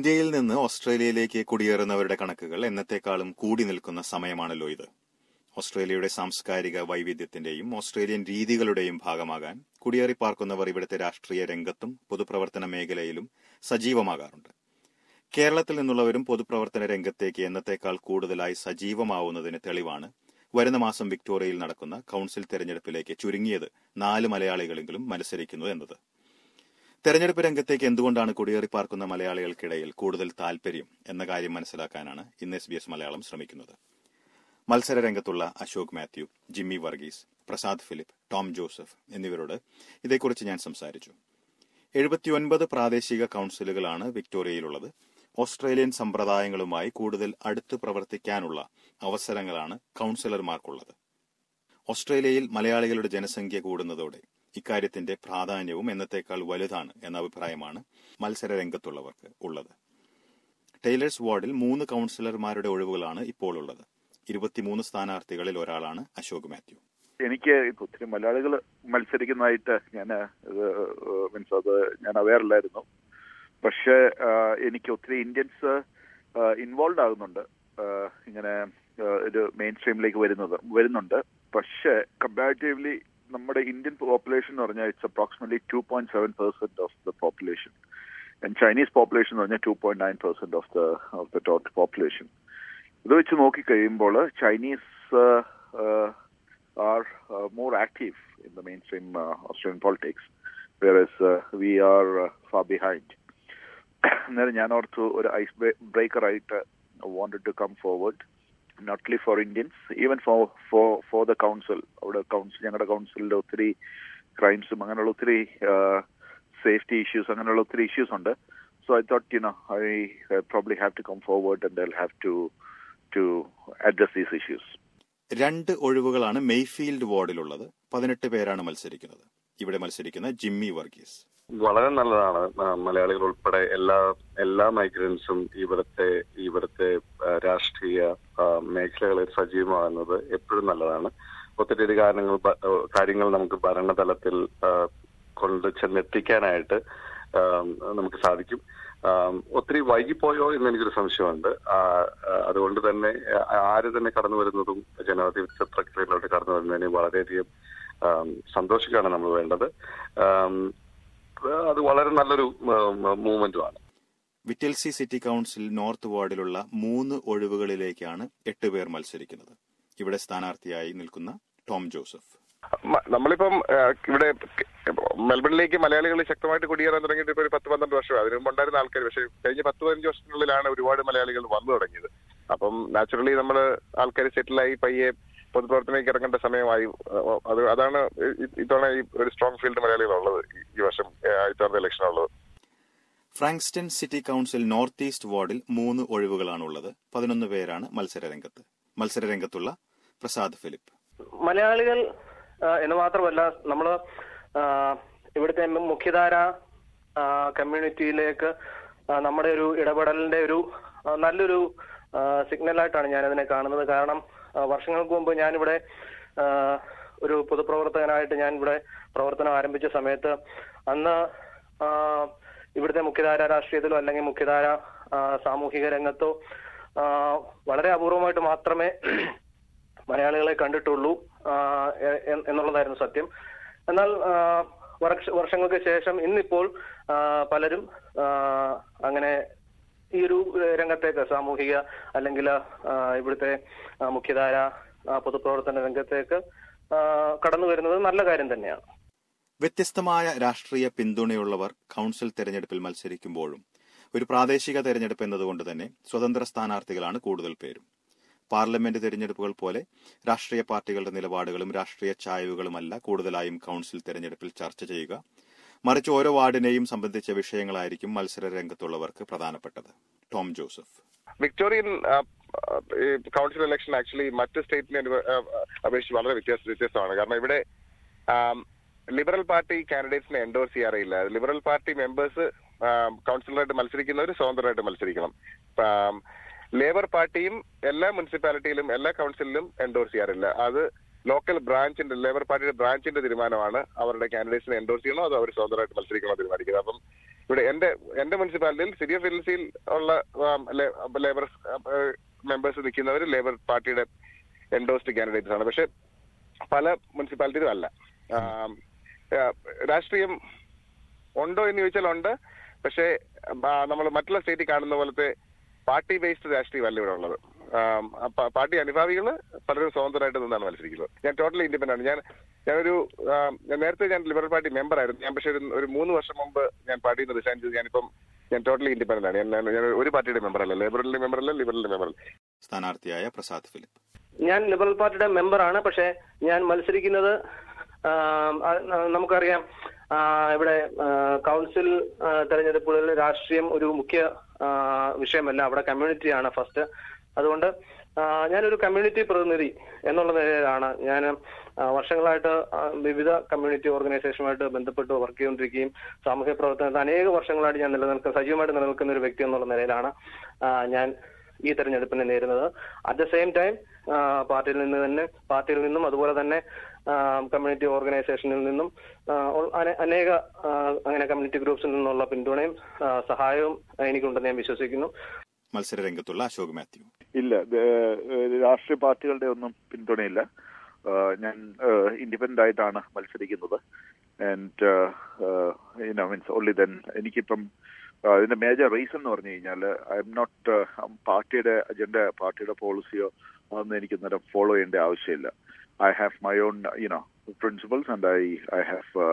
ഇന്ത്യയിൽ നിന്ന് ഓസ്ട്രേലിയയിലേക്ക് കുടിയേറുന്നവരുടെ കണക്കുകൾ എന്നത്തെക്കാളും കൂടി നിൽക്കുന്ന സമയമാണല്ലോ ഇത് ഓസ്ട്രേലിയയുടെ സാംസ്കാരിക വൈവിധ്യത്തിന്റെയും ഓസ്ട്രേലിയൻ രീതികളുടെയും ഭാഗമാകാൻ കുടിയേറി പാർക്കുന്നവർ ഇവിടുത്തെ രാഷ്ട്രീയ രംഗത്തും പൊതുപ്രവർത്തന മേഖലയിലും സജീവമാകാറുണ്ട് കേരളത്തിൽ നിന്നുള്ളവരും പൊതുപ്രവർത്തന രംഗത്തേക്ക് എന്നത്തേക്കാൾ കൂടുതലായി സജീവമാവുന്നതിന് തെളിവാണ് വരുന്ന മാസം വിക്ടോറിയയിൽ നടക്കുന്ന കൌൺസിൽ തെരഞ്ഞെടുപ്പിലേക്ക് ചുരുങ്ങിയത് നാല് മലയാളികളെങ്കിലും മത്സരിക്കുന്നു എന്നത് തെരഞ്ഞെടുപ്പ് രംഗത്തേക്ക് എന്തുകൊണ്ടാണ് കുടിയേറി പാർക്കുന്ന മലയാളികൾക്കിടയിൽ കൂടുതൽ താൽപര്യം എന്ന കാര്യം മനസ്സിലാക്കാനാണ് ഇന്ന് എസ് ബി എസ് മലയാളം ശ്രമിക്കുന്നത് മത്സര രംഗത്തുള്ള Ashok Mathew Jimmy Varghese Prasad Philip Tom Joseph എന്നിവരോട് ഇതേക്കുറിച്ച് ഞാൻ സംസാരിച്ചു എഴുപത്തിയൊൻപത് പ്രാദേശിക കൌൺസിലുകളാണ് വിക്ടോറിയയിലുള്ളത് ഓസ്ട്രേലിയൻ സമ്പ്രദായങ്ങളുമായി കൂടുതൽ അടുത്ത് പ്രവർത്തിക്കാനുള്ള അവസരങ്ങളാണ് കൌൺസിലർമാർക്കുള്ളത് ഓസ്ട്രേലിയയിൽ മലയാളികളുടെ ജനസംഖ്യ കൂടുന്നതോടെ ഇക്കാര്യത്തിന്റെ പ്രാധാന്യവും എന്നത്തേക്കാൾ വലുതാണ് എന്ന അഭിപ്രായമാണ് മത്സര രംഗത്തുള്ളവർക്ക് ഉള്ളത് ടൈലേഴ്സ് വാർഡിൽ മൂന്ന് കൌൺസിലർമാരുടെ ഒഴിവുകളാണ് ഇപ്പോൾ ഉള്ളത് ഇരുപത്തിമൂന്ന് സ്ഥാനാർത്ഥികളിൽ ഒരാളാണ് അശോക് മാത്യു എനിക്ക് ഇപ്പൊ ഒത്തിരി മലയാളികൾ മത്സരിക്കുന്നതായിട്ട് ഞാൻ മീൻസ് അത് ഞാൻ അവെയർ അല്ലായിരുന്നു പക്ഷേ എനിക്ക് ഒത്തിരി ഇന്ത്യൻസ് ഇൻവോൾവ് ആകുന്നുണ്ട് ഇങ്ങനെ ഒരു മെയിൻ സ്ട്രീമിലേക്ക് വരുന്നത് വരുന്നുണ്ട് പക്ഷേ കമ്പാരിറ്റീവ്ലി നമ്മുടെ ഇന്ത്യൻ പോപ്പുലേഷൻ എന്ന് പറഞ്ഞാൽ it's approximately two point seven percent of the population Chinese population എന്ന് പറഞ്ഞാൽ two point nine percent of the of the total population ഇത് വെച്ച് നോക്കിക്കഴിയുമ്പോൾ Chinese are more active in the main stream Australian politics whereas we are far behind അന്നേരം ഞാൻ ഓർത്തു ഒരു ice breaker ആയിട്ട് wanted to come forward not only for Indians even for for for the council അവിടെ council ഞങ്ങളുടെ കൗൺസിലിൽ ഒത്തിരി ക്രൈംസും അങ്ങനെയുള്ള ഒത്തിരി സേഫ്റ്റി ഇഷ്യൂസ് അങ്ങനെയുള്ള ഒത്തിരി ഇഷ്യൂസ് ഉണ്ട് so I thought you know I probably have to come forward and I have to to address these issues രണ്ട് ഒഴിവുകളാണ് മെയ്ഫീൽഡ് വാർഡിലുള്ളത് പതിനെട്ട് പേരാണ് മത്സരിക്കുന്നത് ഇവിടെ മത്സരിക്കുന്ന ജിമ്മി വർഗീസ് വളരെ നല്ലതാണ് മലയാളികൾ ഉൾപ്പെടെ എല്ലാ എല്ലാ മൈഗ്രൻസും ഇവിടുത്തെ ഇവിടുത്തെ രാഷ്ട്രീയ മേഖലകളിൽ സജീവമാകുന്നത് എപ്പോഴും നല്ലതാണ് ഒത്തിരി കാരണങ്ങൾ കാര്യങ്ങൾ നമുക്ക് ഭരണതലത്തിൽ കൊണ്ട് ചെന്നെത്തിക്കാനായിട്ട് നമുക്ക് സാധിക്കും ഒത്തിരി വൈകിപ്പോയോ എന്ന് എനിക്കൊരു സംശയമുണ്ട് അതുകൊണ്ട് തന്നെ ആര് തന്നെ കടന്നു വരുന്നതും ജനാധിപത്യ പ്രക്രിയയിലോട്ട് കടന്നു വരുന്നതിന് വളരെയധികം സന്തോഷിക്കുകയാണ് നമ്മൾ വേണ്ടത് അത് വളരെ നല്ലൊരു മൂവ്മെന്റുമാണ് വിറ്റൽസി സിറ്റി കൌൺസിൽ നോർത്ത് വാർഡിലുള്ള മൂന്ന് ഒഴിവുകളിലേക്കാണ് എട്ട് പേർ മത്സരിക്കുന്നത് ഇവിടെ സ്ഥാനാർത്ഥിയായി നിൽക്കുന്ന ടോം ജോസഫ് നമ്മളിപ്പം ഇവിടെ മെൽബണിലേക്ക് മലയാളികൾ ശക്തമായിട്ട് കുടിയേറാൻ തുടങ്ങിയിട്ട് ഇപ്പൊ ഒരു പത്ത് പന്ത്രണ്ട് വർഷം അതിനു മുമ്പ് ഉണ്ടായിരുന്ന ആൾക്കാർ പക്ഷേ കഴിഞ്ഞ പത്ത് പതിനഞ്ച് വർഷത്തിനുള്ളിലാണ് ഒരുപാട് മലയാളികൾ വന്നു തുടങ്ങിയത് അപ്പം നാച്ചുറലി നമ്മൾ ആൾക്കാർ സെറ്റിലായി പയ്യെ പൊതുപ്രവർത്തനയ്ക്ക് ഇറങ്ങേണ്ട സമയമായി അത് അതാണ് ഇത്തവണ ഈ ഒരു സ്ട്രോങ് ഫീൽഡ് മലയാളികളുള്ളത് ഈ വർഷം ഇത്തവണത്തെ ഇലക്ഷൻ ഉള്ളത് Frankston city council north east വാർഡിൽ മൂന്ന് ഒഴിവുകളാണുള്ളത് പതിനൊന്ന് പേരാണ് മത്സരരംഗത്ത് മത്സരരംഗത്തുള്ള പ്രസാദ് ഫിലിപ്പ് മലയാളികൾ എന്ന് മാത്രമല്ല നമ്മൾ ഇവിടുത്തെ മുഖ്യധാര കമ്മ്യൂണിറ്റിയിലേക്ക് നമ്മുടെ ഒരു ഇടപെടലിന്റെ ഒരു നല്ലൊരു സിഗ്നലായിട്ടാണ് ഞാൻ അതിനെ കാണുന്നത് കാരണം വർഷങ്ങൾക്ക് മുമ്പ് ഞാനിവിടെ ഒരു പൊതുപ്രവർത്തകനായിട്ട് ഞാൻ ഇവിടെ പ്രവർത്തനം ആരംഭിച്ച സമയത്ത് അന്ന് ഇവിടുത്തെ മുഖ്യധാര രാഷ്ട്രീയത്തിലോ അല്ലെങ്കിൽ മുഖ്യധാര സാമൂഹിക രംഗത്തോ വളരെ അപൂർവമായിട്ട് മാത്രമേ മലയാളികളെ കണ്ടിട്ടുള്ളൂ എന്നുള്ളതായിരുന്നു സത്യം എന്നാൽ വർഷങ്ങൾക്ക് ശേഷം ഇന്നിപ്പോൾ പലരും അങ്ങനെ ഈ ഒരു രംഗത്തേക്ക് സാമൂഹിക അല്ലെങ്കിൽ ഇവിടുത്തെ മുഖ്യധാര പൊതുപ്രവർത്തന രംഗത്തേക്ക് കടന്നു വരുന്നത് നല്ല കാര്യം തന്നെയാണ് വ്യത്യസ്തമായ രാഷ്ട്രീയ പിന്തുണയുള്ളവർ കൌൺസിൽ തെരഞ്ഞെടുപ്പിൽ മത്സരിക്കുമ്പോഴും ഒരു പ്രാദേശിക തെരഞ്ഞെടുപ്പ് എന്നതുകൊണ്ട് തന്നെ സ്വതന്ത്ര സ്ഥാനാർത്ഥികളാണ് കൂടുതൽ പേരും പാർലമെന്റ് തെരഞ്ഞെടുപ്പുകൾ പോലെ രാഷ്ട്രീയ പാർട്ടികളുടെ നിലപാടുകളും രാഷ്ട്രീയ ചായ്വുകളുമല്ല കൂടുതലായും കൌൺസിൽ തെരഞ്ഞെടുപ്പിൽ ചർച്ച ചെയ്യുക മറിച്ച് ഓരോ വാർഡിനെയും സംബന്ധിച്ച വിഷയങ്ങളായിരിക്കും മത്സര രംഗത്തുള്ളവർക്ക് പ്രധാനപ്പെട്ടത് Tom Joseph Victorian council election actually മറ്റ് സ്റ്റേറ്റിനെ അപേക്ഷിച്ച് വളരെ വ്യത്യാസ വ്യത്യസ്തമാണ് കാരണം ഇവിടെ ലിബറൽ പാർട്ടി കാൻഡിഡേറ്റ്സിനെ എൻഡോഴ്സ് ചെയ്യാറില്ല ലിബറൽ പാർട്ടി മെമ്പേഴ്സ് കൗൺസിലറായിട്ട് മത്സരിക്കുന്നവർ സ്വതന്ത്രമായിട്ട് മത്സരിക്കണം ലേബർ പാർട്ടിയും എല്ലാ മുനിസിപ്പാലിറ്റിയിലും എല്ലാ കൗൺസിലിലും എൻഡോഴ്സ് ചെയ്യാറില്ല അത് ലോക്കൽ ബ്രാഞ്ചിന്റെ ലേബർ പാർട്ടിയുടെ ബ്രാഞ്ചിന്റെ തീരുമാനമാണ് അവരുടെ കാൻഡിഡേറ്റ്സിനെ എൻഡോഴ്സ് ചെയ്യണോ അതോ അവർ സ്വതന്ത്രമായിട്ട് മത്സരിക്കണോ തീരുമാനിക്കുന്നത് അപ്പം ഇവിടെ എന്റെ എന്റെ മുനിസിപ്പാലിറ്റിയിൽ സിറ്റി ഓഫ് ഹിൽസിൽ ഉള്ള ലേബർ മെമ്പേഴ്സ് നിൽക്കുന്നവർ ലേബർ പാർട്ടിയുടെ എൻഡോസ്ഡ് കാൻഡിഡേറ്റ്സ് ആണ് പക്ഷെ പല മുനിസിപ്പാലിറ്റിയിലും അല്ല ആം, ആ, രാഷ്ട്രീയം ഉണ്ടോ എന്ന് ചോദിച്ചാൽ ഉണ്ട് പക്ഷേ നമ്മൾ മറ്റുള്ള സ്റ്റേറ്റിൽ കാണുന്ന പോലത്തെ പാർട്ടി ബേസ്ഡ് രാഷ്ട്രീയമല്ല ഇവിടെ ഉള്ളത് ആം, അപ്പ- പാർട്ടി അനുഭാവികൾ പലരും സ്വതന്ത്രമായിട്ട് നിന്നാണ് മത്സരിക്കുന്നത് ഞാൻ ടോട്ടലി ഇൻഡിപെൻഡന്റ് ആണ് ഞാൻ ഞാനൊരു ആം, ഞാൻ നേരത്തെ ഞാൻ ലിബറൽ പാർട്ടി മെമ്പർ ആയിരുന്നു ഞാൻ പക്ഷേ ഒരു ഒരു മൂന്ന് വർഷം മുമ്പ് ഞാൻ പാർട്ടിയിൽ നിന്ന് റിസൈൻ ചെയ്ത് ഞാനിപ്പം ഞാൻ ടോട്ടലി ഇൻഡിപെൻഡന്റ് ആണ് ഞാൻ ഞാൻ ഒരു പാർട്ടിയുടെ മെമ്പർ അല്ല ലിബറലിന്റെ മെമ്പർ അല്ല ലിബറലിന്റെ മെമ്പർ അല്ല സ്ഥാനാർത്ഥിയായ പ്രസാദ് ഫിലിപ്പ് ഞാൻ ലിബറൽ പാർട്ടിയുടെ മെമ്പറാണ് പക്ഷേ ഞാൻ മത്സരിക്കുന്നത് ആം, ആ, ന- നമുക്കറിയാം ആ, ഇവിടെ ആ, കൗൺസിൽ ആ, തെരഞ്ഞെടുപ്പുകളിൽ രാഷ്ട്രീയം ഒരു മുഖ്യ ആ, വിഷയമല്ല അവിടെ കമ്മ്യൂണിറ്റിയാണ് ഫസ്റ്റ് അതുകൊണ്ട് ആ, ഞാനൊരു കമ്മ്യൂണിറ്റി പ്രതിനിധി എന്നുള്ള നിലയിലാണ് ഞാൻ ആ, വർഷങ്ങളായിട്ട് ആ, വിവിധ കമ്മ്യൂണിറ്റി ഓർഗനൈസേഷനുമായിട്ട് ബന്ധപ്പെട്ട് വർക്ക് ചെയ്തുകൊണ്ടിരിക്കുകയും സാമൂഹ്യ പ്രവർത്തനത്തിൽ അനേക വർഷങ്ങളായിട്ട് ഞാൻ നിലനിൽക്കുന്ന സജീവമായിട്ട് നിലനിൽക്കുന്ന ഒരു വ്യക്തി എന്നുള്ള നിലയിലാണ് ആ, ഞാൻ ഈ തെരഞ്ഞെടുപ്പിനെ നേരിടുന്നത് അറ്റ് ദ സെയിം ടൈം പാർട്ടിയിൽ നിന്ന് തന്നെ പാർട്ടിയിൽ നിന്നും അതുപോലെ തന്നെ കമ്മ്യൂണിറ്റി ഓർഗനൈസേഷനിൽ നിന്നും ആ, ഉൾ- അനെ- അനേക ആ, അങ്ങനെ കമ്മ്യൂണിറ്റി ഗ്രൂപ്പ്സിൽ നിന്നുള്ള പിന്തുണയും ആ, സഹായവും എനിക്കുണ്ടെന്ന് ഞാൻ വിശ്വസിക്കുന്നു മത്സര രംഗത്തുള്ള അശോക് മാത്യു ഇല്ല ഇത്, ഏഹ്, രാഷ്ട്രീയ പാർട്ടികളുടെ ഒന്നും പിന്തുണയില്ല ഏഹ്, ഞാൻ ഇൻഡിപെൻഡന്റ് ആയിട്ടാണ് മത്സരിക്കുന്നത് and you know means only then എനിക്കിപ്പം ഏഹ്, അതിന്റെ മേജർ റീസൺ എന്ന് പറഞ്ഞു കഴിഞ്ഞാൽ ഐ എം നോട്ട് പാർട്ടിയുടെ അജണ്ട പാർട്ടിയുടെ പോളിസിയോ അതൊന്നും എനിക്ക് നേരം ഫോളോ ചെയ്യേണ്ട ആവശ്യമില്ല I have my own you know principles and I I have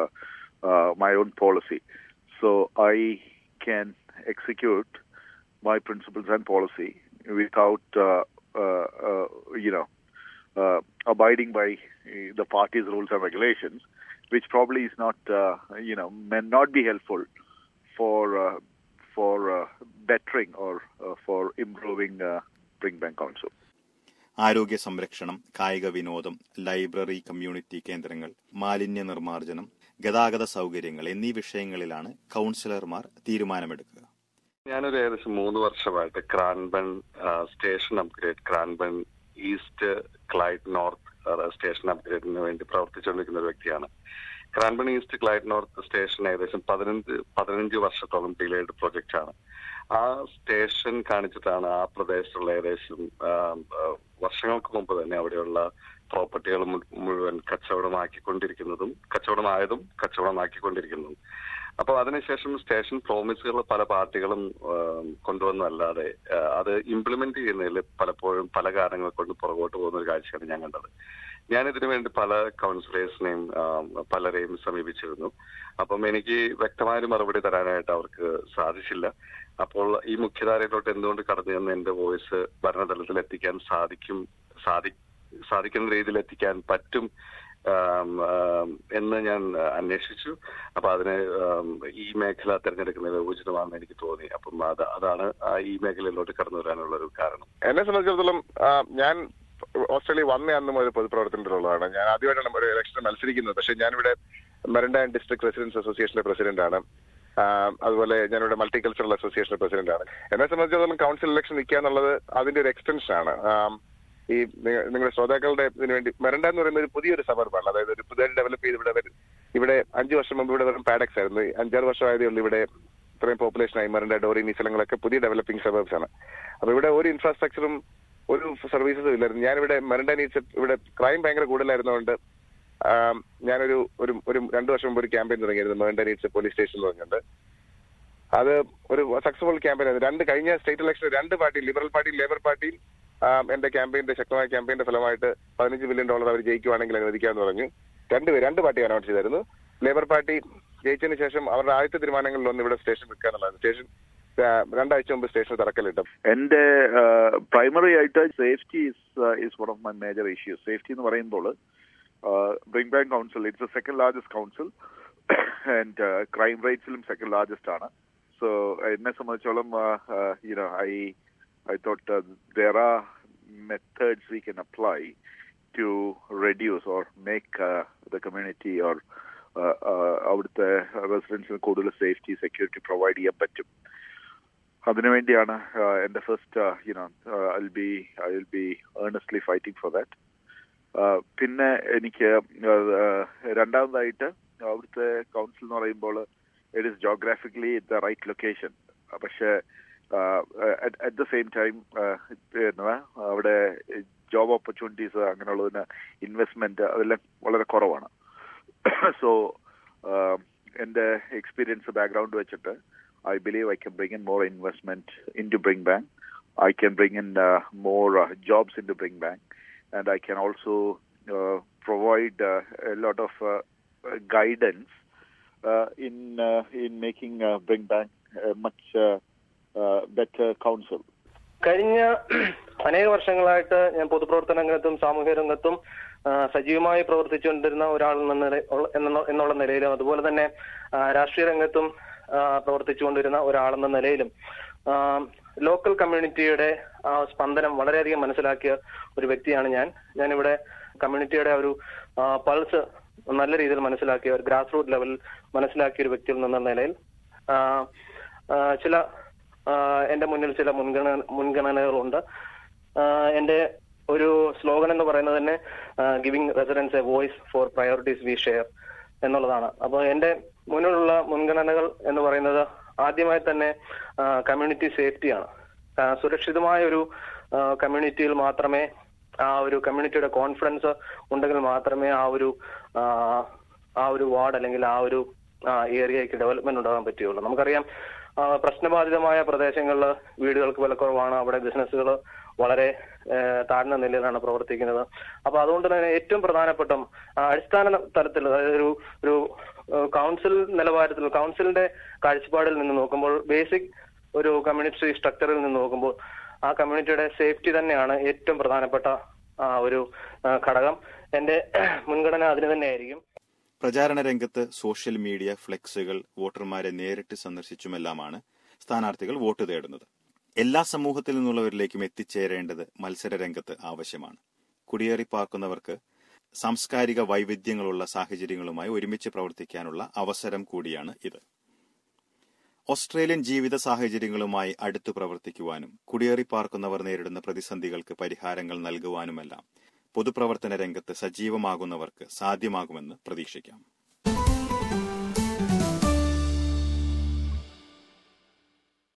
my own policy so I can execute my principles and policy without, uh, uh, uh, you know, uh, abiding by uh, the party's rules and regulations, which probably is not, uh, you know, may not be helpful for uh, for uh, bettering or uh, for improving uh, Springbank Council. ആരോഗ്യ സംരക്ഷണം കായിക വിനോദം library community കേന്ദ്രങ്ങൾ മാലിന്യ നിർമ്മാർജ്ജനം ഗതാഗത സൗകര്യങ്ങൾ എന്നീ വിഷയങ്ങളിലാണ് കൌൺസിലർമാർ തീരുമാനമെടുക്കുക ഞാനൊരു ഏകദേശം മൂന്ന് വർഷമായിട്ട് Cranbourne ah, station upgrade Cranbourne East Clyde North ah, station അപ്ഗ്രേഡിന് വേണ്ടി പ്രവർത്തിച്ചുകൊണ്ടിരിക്കുന്ന ഒരു വ്യക്തിയാണ് Cranbourne East Clyde North station ഏകദേശം പതിനഞ്ച് പതിനഞ്ച് വർഷത്തോളം ഡിലേഡ് പ്രൊജക്റ്റ് ആണ് ആ സ്റ്റേഷൻ കാണിച്ചിട്ടാണ് ആ പ്രദേശത്തുള്ള ഏകദേശം ആ, ആ, വർഷങ്ങൾക്ക് മുമ്പ് തന്നെ അവിടെയുള്ള പ്രോപ്പർട്ടികൾ മുഴുവൻ കച്ചവടമാക്കിക്കൊണ്ടിരിക്കുന്നതും കച്ചവടമായതും കച്ചവടമാക്കിക്കൊണ്ടിരിക്കുന്നതും അപ്പോൾ അതിനുശേഷം സ്റ്റേഷൻ പ്രോമിസുകൾ പല പാർട്ടികളും ആ, കൊണ്ടുവന്നല്ലാതെ ആ, അത് ഇംപ്ലിമെന്റ് ചെയ്യുന്നതിൽ പലപ്പോഴും പല കാരണങ്ങൾ കൊണ്ട് പുറകോട്ട് പോകുന്ന ഒരു കാഴ്ചയാണ് ഞാൻ കണ്ടത് ഞാൻ ഇതിനു വേണ്ടി പല കൗൺസിലേഴ്സിനെയും ആ, പലരെയും സമീപിച്ചിരുന്നു അപ്പം എനിക്ക് വ്യക്തമായൊരു മറുപടി തരാനായിട്ട് അവർക്ക് സാധിച്ചില്ല അപ്പോൾ ഈ മുഖ്യധാരയിലോട്ട് എന്തുകൊണ്ട് കടന്നു എന്ന് എന്റെ വോയിസ് ഭരണതലത്തിൽ എത്തിക്കാൻ സാധിക്കും സാധി സാധിക്കുന്ന രീതിയിൽ എത്തിക്കാൻ പറ്റും ആം, ആം, എന്ന് ഞാൻ അന്വേഷിച്ചു അപ്പൊ അതിന് ആം, ഈ മേഖല തിരഞ്ഞെടുക്കുന്നത് ഉചിതമാണെന്ന് എനിക്ക് തോന്നി അപ്പം അത് അതാണ് ആ ഈ മേഖലയിലോട്ട് കടന്നു വരാനുള്ള ഒരു കാരണം എന്നെ സംബന്ധിച്ചിടത്തോളം ആ, ഞാൻ ഓസ്ട്രേലിയ വന്ന അന്നും ഒരു പൊതുപ്രവർത്തനത്തിലുള്ളതാണ് ഞാൻ ആദ്യമായിട്ടാണ് ഒരു ഇലക്ഷൻ മത്സരിക്കുന്നത് പക്ഷേ ഞാനിവിടെ മെറിൻഡാൻ ഡിസ്ട്രിക്ട് റെസിഡൻസ് അസോസിയേഷന്റെ പ്രസിഡന്റാണ് ആ, അതുപോലെ ഞാനിവിടെ മൾട്ടി കൾച്ചറൽ അസോസിയേഷന്റെ പ്രസിഡന്റാണ് എന്നെ സംബന്ധിച്ചിടത്തോളം കൗൺസിൽ ഇലക്ഷൻ നിൽക്കുക എന്നുള്ളത് അതിന്റെ ഒരു എക്സ്റ്റൻഷൻ ആണ് ആ, ഈ നിങ്ങ- നിങ്ങളുടെ ശ്രോതാക്കളുടെ ഇതിനു വേണ്ടി മെറിൻഡ എന്ന് പറയുന്നത് ഒരു പുതിയൊരു സബർബാണ് അതായത് ഒരു പുതിയതായി ഡെവലപ്പ് ചെയ്ത് ഇവിടെ വരും ഇവിടെ അഞ്ചു വർഷം മുമ്പ് ഇവിടെ വെറും പാഡക്സ് ആയിരുന്നു ഈ അഞ്ചാറ് വർഷമായതേ ഉള്ളൂ ഇവിടെ ഇത്രയും population ആയി മെറിൻഡ ഡോറിൻ ഈ സ്ഥലങ്ങളൊക്കെ പുതിയ ഡെവലപ്പിംഗ് സബർബ്സ് ആണ് അപ്പൊ ഇവിടെ ഒരു ഇൻഫ്രാസ്ട്രക്ചറും ഒരു സർവീസസും ഇല്ലായിരുന്നു ഞാനിവിടെ മെറിൻഡ നീഡ്സ് ഇവിടെ ക്രൈം ഭയങ്കര കൂടുതലായിരുന്നതുകൊണ്ട് ആം, ഞാനൊരു ഒരു ഒരു രണ്ടു വർഷം മുമ്പ് ഒരു ക്യാമ്പയിൻ തുടങ്ങിയിരുന്നു മെറിൻഡ നീഡ്സ് പോലീസ് സ്റ്റേഷൻ പറഞ്ഞുകൊണ്ട് അത് ഒരു സക്സസ്ഫുൾ ക്യാമ്പയിൻ ആയിരുന്നു രണ്ട് കഴിഞ്ഞ സ്റ്റേറ്റ് ഇലക്ഷൻ രണ്ട് പാർട്ടി ലിബറൽ പാർട്ടിയും ലേബർ പാർട്ടിയും ആം, എന്റെ ക്യാമ്പയിന്റെ ശക്തമായ ക്യാമ്പയിന്റെ ഫലമായിട്ട് പതിനഞ്ച് ബില്യൺ ഡോളർ അവർ ജയിക്കുവാണെങ്കിൽ അനുവദിക്കാമെന്ന് പറഞ്ഞു രണ്ട് പേര് രണ്ട് പാർട്ടി അനൗൺസ് ചെയ്തായിരുന്നു ലേബർ പാർട്ടി ജയിച്ചതിന് ശേഷം അവരുടെ ആദ്യത്തെ തീരുമാനങ്ങളിലൊന്ന് ഇവിടെ സ്റ്റേഷൻ വെക്കുക എന്നുള്ളതാണ് സ്റ്റേഷൻ ആ, രണ്ടാഴ്ച മുമ്പ് സ്റ്റേഷൻ തറക്കല്ലിട്ടു എന്റെ പ്രൈമറി ആയിട്ട് safety is one of my major issues safety എന്ന് പറയുമ്പോൾ Brimbank council it's a second largest council and crime റേറ്റ്സിലും സെക്കൻഡ് ലാർജസ്റ്റ് ആണ് സോ എന്നെ സംബന്ധിച്ചോളം you know I I thought there are methods we can apply to reduce or make the community or അവിടുത്തെ റെസിഡൻസിന് കൂടുതൽ safety security provide ചെയ്യാൻ പറ്റും അതിനുവേണ്ടിയാണ് uh, എന്റെ first you know I be I will be earnestly fighting for that പിന്നെ എനിക്ക് uh, രണ്ടാമതായിട്ട് അവിടുത്തെ കൗൺസിൽ എന്ന് പറയുമ്പോൾ it is geographically the right location പക്ഷേ അറ്റ് ദ സെയിം ടൈം അവിടെ ജോബ് ഓപ്പർച്യൂണിറ്റീസ് അങ്ങനെയുള്ളതിന് ഇൻവെസ്റ്റ്മെന്റ് അതെല്ലാം വളരെ കുറവാണ് സോ എൻ്റെ എക്സ്പീരിയൻസ് ബാക്ക്ഗ്രൗണ്ട് വെച്ചിട്ട് I believe I can bring in more investment into Brimbank I can bring in uh, more uh, jobs into Bring Bank, and I can also uh, provide uh, a lot of uh, guidance uh, in uh, in making uh, Bring Bank a much uh, uh, better council. കഴിഞ്ഞ അനേക വർഷങ്ങളായിട്ട് ഞാൻ പൊതുപ്രവർത്തന രംഗത്തും സാമൂഹ്യ രംഗത്തും ആ, സജീവമായി പ്രവർത്തിച്ചുകൊണ്ടിരുന്ന ഒരാൾ എന്ന നില- ഉള്ള- എന്നുള്ള- എന്നുള്ള നിലയിലും അതുപോലെ തന്നെ ആ, രാഷ്ട്രീയ രംഗത്തും ആ, പ്രവർത്തിച്ചുകൊണ്ടിരുന്ന ഒരാളെന്ന നിലയിലും ആ, ലോക്കൽ കമ്മ്യൂണിറ്റിയുടെ ആ സ്പന്ദനം വളരെയധികം മനസ്സിലാക്കിയ ഒരു വ്യക്തിയാണ് ഞാൻ ഞാനിവിടെ കമ്മ്യൂണിറ്റിയുടെ ആ ഒരു ആ, പൾസ് നല്ല രീതിയിൽ മനസ്സിലാക്കിയ ഒരു ഗ്രാസ് റൂട്ട് ലെവലിൽ മനസ്സിലാക്കിയ ഒരു വ്യക്തിയിൽ നിന്ന നിലയിൽ ആ, ആ, ചില ആ, എന്റെ മുന്നിൽ ചില മുൻഗണന മുൻഗണനകളുണ്ട് ആ, എന്റെ ഒരു സ്ലോഗൻ എന്ന് പറയുന്നത് തന്നെ giving residents a voice for priorities we share എന്നുള്ളതാണ് അപ്പോൾ എന്റെ മുന്നിലുള്ള മുൻഗണനകൾ എന്ന് പറയുന്നത് ആദ്യമായി തന്നെ കമ്മ്യൂണിറ്റി സേഫ്റ്റിയാണ് ആ, സുരക്ഷിതമായ ഒരു കമ്മ്യൂണിറ്റിയിൽ മാത്രമേ ആ ഒരു കമ്മ്യൂണിറ്റിയുടെ കോൺഫിഡൻസ് ഉണ്ടെങ്കിൽ മാത്രമേ ആ ഒരു ആ, ആ ഒരു വാർഡ് അല്ലെങ്കിൽ ആ ഒരു ഏരിയയ്ക്ക് ഡെവലപ്മെന്റ് ഉണ്ടാകാൻ പറ്റുകയുള്ളൂ നമുക്കറിയാം ആ, പ്രശ്നബാധിതമായ പ്രദേശങ്ങളിൽ വീടുകൾക്ക് വിലക്കുറവാണ് അവിടെ ബിസിനസ്സുകൾ വളരെ ആ, താഴ്ന്ന നിലയിലാണ് പ്രവർത്തിക്കുന്നത് അപ്പൊ അതുകൊണ്ട് തന്നെ ഏറ്റവും പ്രധാനപ്പെട്ട ആ, അടിസ്ഥാന തലത്തിൽ അതായത് ഒരു ഒരു ആ, കൗൺസിൽ നിലവാരത്തിൽ കൗൺസിലിന്റെ കാഴ്ചപ്പാടിൽ നിന്ന് നോക്കുമ്പോൾ ബേസിക് ഒരു കമ്മ്യൂണിറ്റി സ്ട്രക്ചറിൽ നിന്ന് നോക്കുമ്പോൾ ആ കമ്മ്യൂണിറ്റിയുടെ സേഫ്റ്റി തന്നെയാണ് ഏറ്റവും പ്രധാനപ്പെട്ട ആ, ഒരു ആ, ഘടകം എന്റെ മുൻഗണന അതിന് തന്നെയായിരിക്കും പ്രചാരണ രംഗത്ത് സോഷ്യൽ മീഡിയ ഫ്ലെക്സുകൾ വോട്ടർമാരെ നേരിട്ട് സന്ദർശിച്ചുമെല്ലാമാണ് സ്ഥാനാർത്ഥികൾ വോട്ട് തേടുന്നത് എല്ലാ സമൂഹത്തിൽ നിന്നുള്ളവരിലേക്കും എത്തിച്ചേരേണ്ടത് മത്സര രംഗത്ത് ആവശ്യമാണ് കുടിയേറി പാർക്കുന്നവർക്ക് സാംസ്കാരിക വൈവിധ്യങ്ങളുള്ള സാഹചര്യങ്ങളുമായി ഒരുമിച്ച് പ്രവർത്തിക്കാനുള്ള അവസരം കൂടിയാണ് ഇത് ഓസ്ട്രേലിയൻ ജീവിത സാഹചര്യങ്ങളുമായി അടുത്തു പ്രവർത്തിക്കുവാനും കുടിയേറി പാർക്കുന്നവർ നേരിടുന്ന പ്രതിസന്ധികൾക്ക് പരിഹാരങ്ങൾ നൽകുവാനുമെല്ലാം പൊതുപ്രവർത്തന രംഗത്ത് സജീവമാകുന്നവർക്ക് സാധ്യമാകുമെന്ന് പ്രതീക്ഷിക്കാം